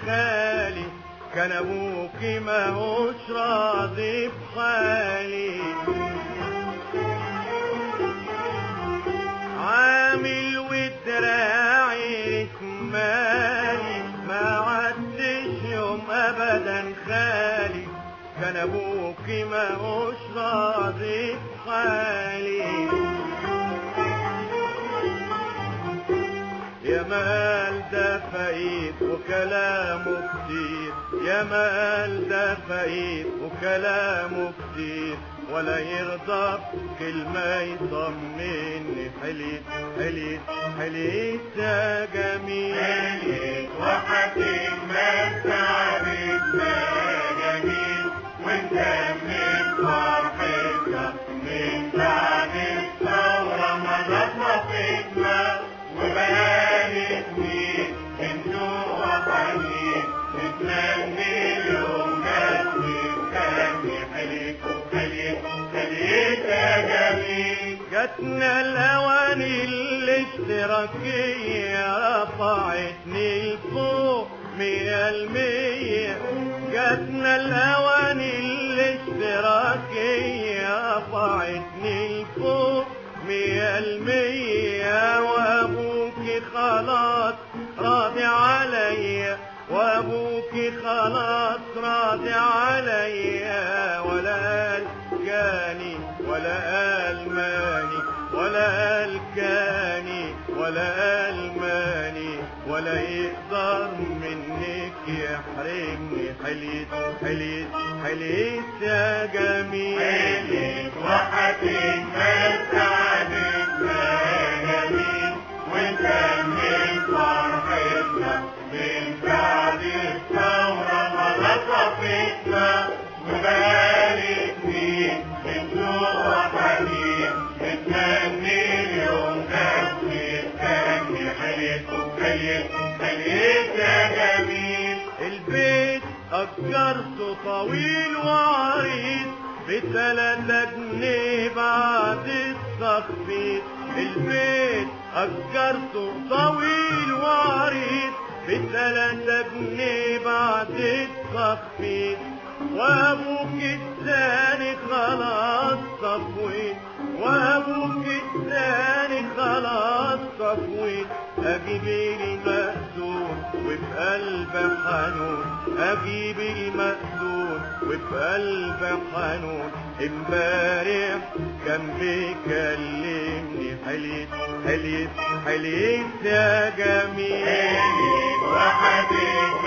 خالي كان ابوك ماهوش راضي بحالي عامل ودراعي شمالي ما عدش يوم ابدا خالي كان ابوك ماهوش راضي بحالي يا مال ده فايد وكلامه كتير يا مال ده فايد وكلامه كتير ولا يرضى بكلمة يطمني حليت حليت حليت يا جميل حليت وحكيت ما سعدتنا يا جميل وانتمت فرحتنا من بعد الثورة مضت وقتنا وبقالي سنين من جوع حنين نتمنى اليوم جات نستني حليت حليت حليت يا جميل جاتنا الاواني الاشتراكية رفعتني لفوق مية المية جاتنا الاواني الاشتراكية رفعتني لفوق مية المية وابوكي خلاص راضي عليا وابوكي خلاص راضي عليا ولا قال كاني ولا قال ماني ولا قال كاني ولا قال ماني ولا يقدر منك يحرمني حليت حليت حليت يا جميل حليت وحكيت ما سعدتنا يا جميل وانتمت فرحتنا من بعد الثورة مضت وقتنا وبقالي سنين من جوع حنين نتمنى اليوم ده نستني حليت حليت حليت يا جميل البيت أجرته طويل وعريض بتلاتة جنيه بعد التخفيض البيت أجرته طويل وعريض بتلاتة جنيه بعد التخفيض وابوك التاني خلاص صفويت وابوك التاني خلاص صفويت اجيب المأذون وبقلب حنون اجيب المأذون وبقلب حنون امبارح كان بيكلمني حليت حليت حليت يا جميل حليت وحكيت